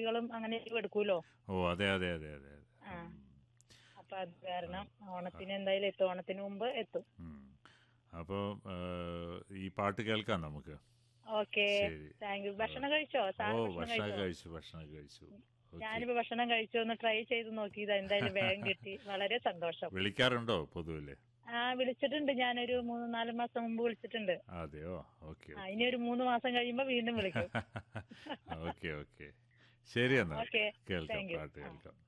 കുട്ടികളും അങ്ങനെ എടുക്കൂലോ ഓ അതെ അതെ അതെ അതെ അതെ ആ അപ്പൊ അത് കാരണം ഓണത്തിന് എന്തായാലും എത്തും ഓണത്തിന് മുമ്പ് എത്തും ഉം. അപ്പോ ആ, ഈ പാട്ട് കേൾക്കാം നമുക്ക് ഓക്കെ ശരി. താങ്ക് യു ഭക്ഷണം കഴിച്ചോ ഓ താൻ ഭക്ഷണം ഭക്ഷണം കഴിച്ചോ കഴിച്ചു ഭക്ഷണം കഴിച്ചു ഓക്കെ ഞാനിപ്പോ ഭക്ഷണം കഴിച്ചു ഒന്ന് ട്രൈ ചെയ്ത് നോക്കിയതാ എന്തായാലും വേഗം കിട്ടി വളരെ സന്തോഷം വിളിക്കാറുണ്ടോ പൊതുവില് ആ വിളിച്ചിട്ടുണ്ട് ഞാനൊരു മൂന്ന് നാല് മാസം മുമ്പ് വിളിച്ചിട്ടുണ്ട് അതെയോ ഓക്കെ ആ ഇനി ഒരു മൂന്ന് മാസം കഴിയുമ്പോ വീണ്ടും വിളിക്കും ഓക്കെ ഓക്കെ ശരി എന്നാ ഓക്കെ കേൾക്കാം താങ്ക് യു പാട്ട് കേൾക്കാം